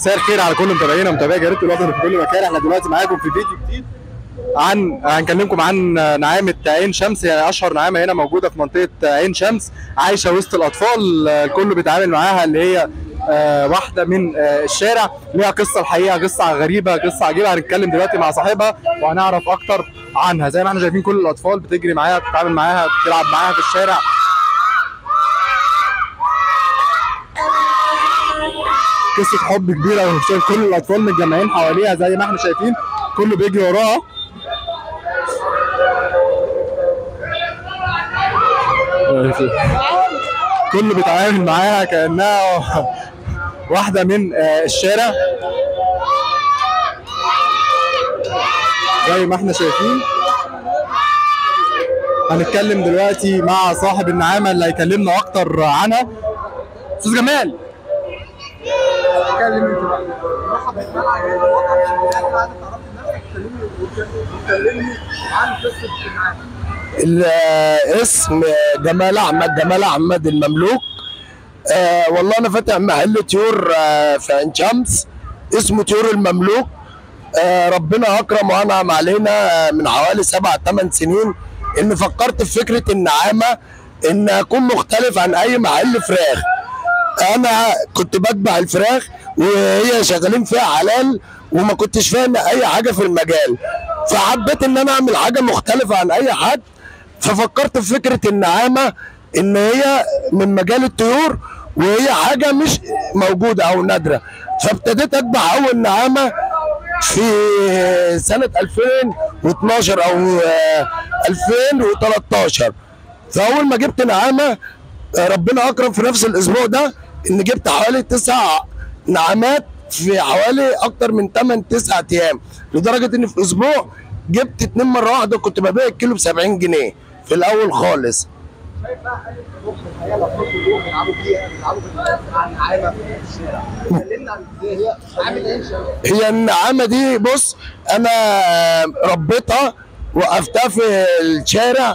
مساء الخير على كل متابعينا ومتابعي جريده الوطن في كل مكان احنا دلوقتي معاكم في فيديو جديد عن هنكلمكم عن نعامه عين شمس هي اشهر نعامه هنا موجوده في منطقه عين شمس عايشه وسط الاطفال الكل بيتعامل معاها اللي هي آه، واحده من آه، الشارع ليها قصه الحقيقه قصه غريبه قصه عجيبه هنتكلم دلوقتي مع صاحبها وهنعرف اكتر عنها زي ما احنا شايفين كل الاطفال بتجري معاها بتتعامل معاها بتلعب معاها في الشارع قصه حب كبيره وشايف كل الاطفال متجمعين حواليها زي ما احنا شايفين كله بيجري وراها كله بيتعامل معاها كانها واحده من آه، الشارع زي ما احنا شايفين هنتكلم دلوقتي مع صاحب النعامه اللي هيكلمنا اكتر عنها استاذ جمال اتكلم انت بقى مرحبا يا جماعه يا الوطن عايز تعرفي نفسك تكلمني وتكلمني عن قصه النعامه الاسم جمال احمد جمال احمد المملوك آه والله انا فاتح محل طيور آه في عين شمس اسمه طيور المملوك آه ربنا اكرم وانعم علينا آه من حوالي سبع ثمان سنين ان فكرت في فكره النعامه ان اكون مختلف عن اي محل فراخ انا كنت بذبح الفراخ وهي شغالين فيها حلال وما كنتش فاهم اي حاجه في المجال فحبيت ان انا اعمل حاجه مختلفه عن اي حد ففكرت في فكره النعامه ان هي من مجال الطيور وهي حاجه مش موجوده او نادره فابتديت اذبح اول نعامه في سنه 2012 او آه، 2013 فاول ما جبت نعامه آه، ربنا اكرم في نفس الاسبوع ده ان جبت حوالي تسع نعامات في حوالي اكتر من 8 9 ايام لدرجه ان في اسبوع جبت اتنين مره واحده كنت ببيع الكيلو ب 70 جنيه في الاول خالص شايف بقى هل الروح الحقيقه الاطفال كلهم بيلعبوا فيها بيلعبوا في عن النعامه في الشارع كلمنا عن ازاي هي عامل ايه الشارع هي النعامه دي بص انا ربيتها وقفتها في الشارع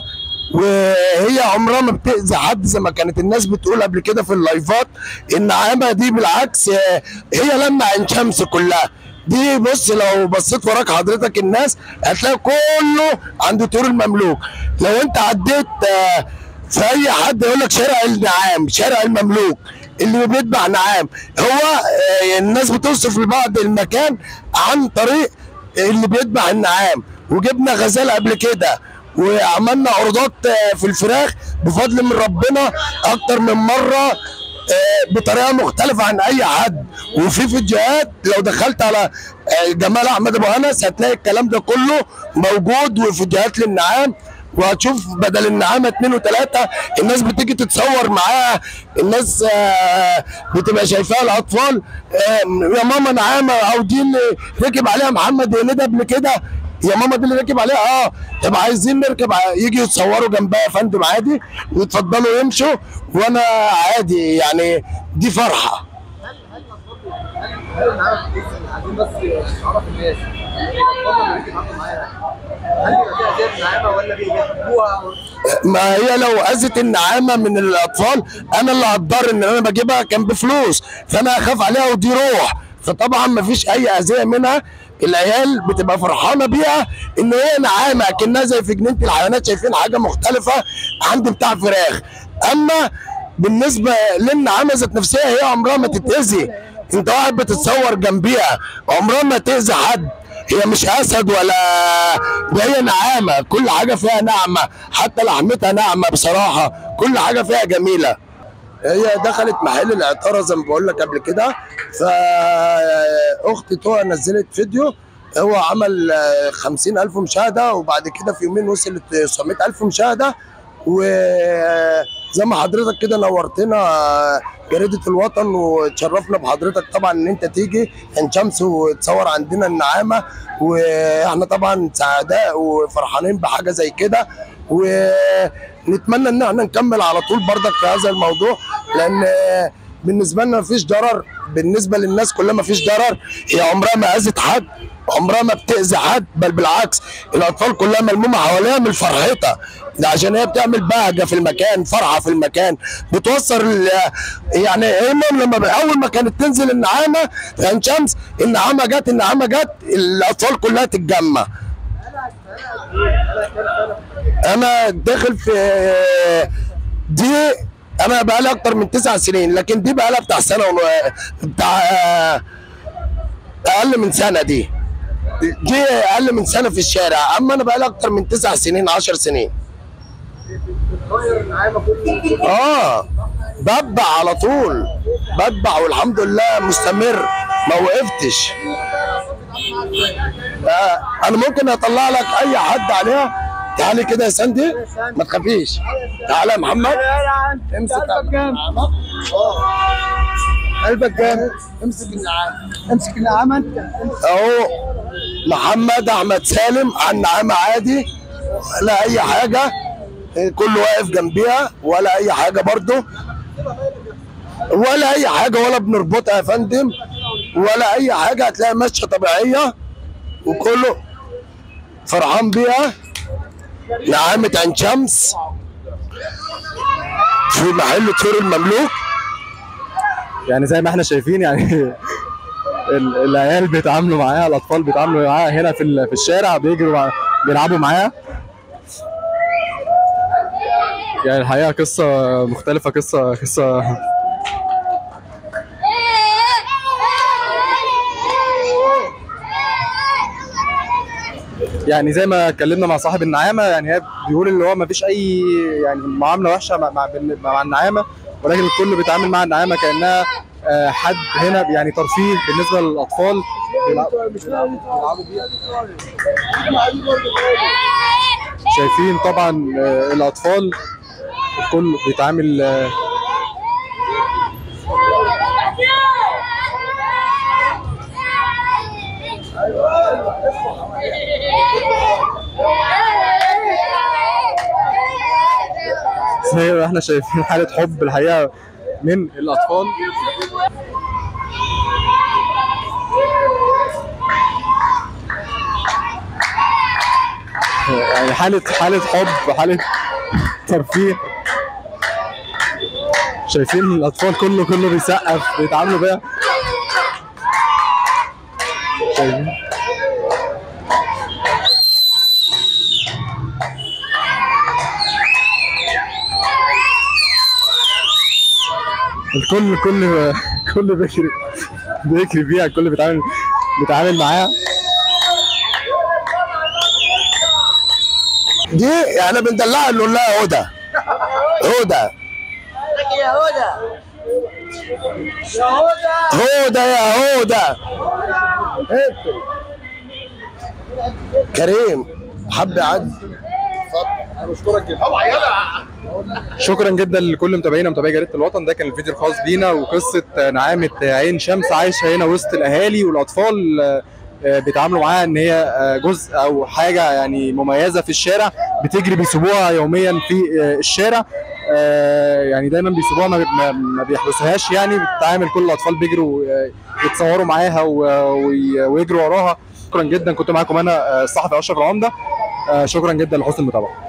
وهي عمرها ما بتأذي حد زي ما كانت الناس بتقول قبل كده في اللايفات النعامه دي بالعكس آه، هي لما عين شمس كلها دي بص لو بصيت وراك حضرتك الناس هتلاقي كله عند طيور المملوك لو انت عديت آه، في اي حد يقول لك شارع النعام شارع المملوك اللي بيتبع نعام هو آه، الناس بتوصف لبعض المكان عن طريق اللي بيتبع النعام وجبنا غزال قبل كده وعملنا عروضات آه، في الفراخ بفضل من ربنا اكتر من مره آه، بطريقه مختلفه عن اي حد وفي فيديوهات لو دخلت على آه، جمال احمد ابو انس هتلاقي الكلام ده كله موجود وفيديوهات للنعام وهتشوف بدل النعامه اتنين وتلاته الناس بتيجي تتصور معاها الناس آه، بتبقى شايفاها الاطفال آه، يا ماما نعامه او دي اللي ركب عليها محمد هنيدي قبل كده يا ماما دي اللي ركب عليها اه طب عايزين نركب ع- يجي يتصوروا جنبها يا فندم عادي ويتفضلوا يمشوا وانا عادي يعني دي فرحه هل هل الاطفال هل النعامه بتأذي عايزين بس نعرف الناس الاطفال اللي بيتعاملوا معاها هل بيبقى فيها زي النعامه ولا بيحبوها ما هي لو اذت النعامه من الاطفال انا اللي هتضر ان انا بجيبها كان بفلوس فانا اخاف عليها ودي روح فطبعا ما فيش اي اذيه منها العيال بتبقى فرحانه بيها ان هي نعامه كانها زي في جنينه الحيوانات شايفين حاجه مختلفه عند بتاع فراخ اما بالنسبه للنعامه ذات نفسها هي عمرها ما تتاذي انت واحد بتتصور جنبيها عمرها ما تاذي حد هي مش اسد ولا ده هي نعامه كل حاجه فيها ناعمه حتى لحمتها ناعمه بصراحه كل حاجه فيها جميله هي دخلت محل العطاره زي ما بقول لك قبل كده فاختي تو نزلت فيديو هو عمل خمسين ألف مشاهدة وبعد كده في يومين وصلت 900 ألف مشاهدة وزي ما حضرتك كده نورتنا جريدة الوطن وتشرفنا بحضرتك طبعا ان انت تيجي عين شمس وتصور عندنا النعامة واحنا طبعا سعداء وفرحانين بحاجة زي كده ونتمنى ان احنا نكمل على طول برضك في هذا الموضوع لان بالنسبه لنا مفيش ضرر بالنسبه للناس كلها مفيش ضرر هي عمرها ما اذت حد عمرها ما بتاذي حد بل بالعكس الاطفال كلها ملمومه حواليها من فرحتها ده عشان هي بتعمل بهجه في المكان فرحه في المكان بتوصل ال- يعني ايمن لما ب- اول ما كانت تنزل النعامه في عين شمس النعامه جت النعامه جت الاطفال كلها تتجمع انا داخل في دي انا بقى لي اكتر من تسع سنين لكن دي بقى لها بتاع سنه ون... بتاع اقل من سنه دي دي اقل من سنه في الشارع اما انا بقى لي اكتر من تسع سنين عشر سنين بتغير النعامه كل اه بتبع على طول بتبع والحمد لله مستمر ما وقفتش آه انا ممكن اطلع لك اي حد عليها تعالي كده يا سندي ما تخافيش تعالى يا محمد امسك اه قلبك جامد امسك النعامه امسك النعامه انت اهو محمد احمد سالم عن نعامه عادي ولا اي حاجه كله واقف جنبيها ولا اي حاجه برضه ولا اي حاجه ولا بنربطها يا فندم ولا اي حاجه هتلاقيها ماشيه طبيعيه وكله فرحان بيها نعامه عين شمس في محل طيور المملوك يعني زي ما احنا شايفين يعني ال- العيال بيتعاملوا معاها الاطفال بيتعاملوا معاها هنا في ال- في الشارع بيجروا مع- بيلعبوا معاها يعني الحقيقه قصه مختلفه قصه قصه يعني زي ما اتكلمنا مع صاحب النعامه يعني هي بيقول ان هو ما فيش اي يعني معامله وحشه مع مع, مع النعامه ولكن الكل بيتعامل مع النعامه كانها آه، حد هنا يعني ترفيه بالنسبه للاطفال بيلعبوا بيها شايفين طبعا آه، الاطفال الكل بيتعامل آه، زي ما احنا شايفين حاله حب الحقيقه من الاطفال يعني حاله حاله حب حاله ترفيه شايفين الاطفال كله كله بيسقف بيتعاملوا بيها شايفين الكل كل كل بيجري بيجري بيها الكل بيتعامل بيتعامل معاها دي احنا بندلعها نقول لها هدى هدى يا هدى يا هدى هدى يا هدى كريم حب يعدي انا بشكرك جدا شكرا جدا لكل متابعينا متابعي جريده الوطن ده كان الفيديو الخاص بينا وقصه نعامه عين شمس عايشه هنا وسط الاهالي والاطفال آه، بيتعاملوا معاها ان هي آه، جزء او حاجه يعني مميزه في الشارع بتجري بيسيبوها يوميا في آه، الشارع آه، يعني دايما بيسيبوها ما- ما ما بيحبسوهاش يعني بتتعامل كل الاطفال بيجروا آه، يتصوروا معاها و- وي- ويجروا وراها شكرا جدا كنت معاكم انا آه، الصحفي اشرف العمده آه، شكرا جدا لحسن المتابعه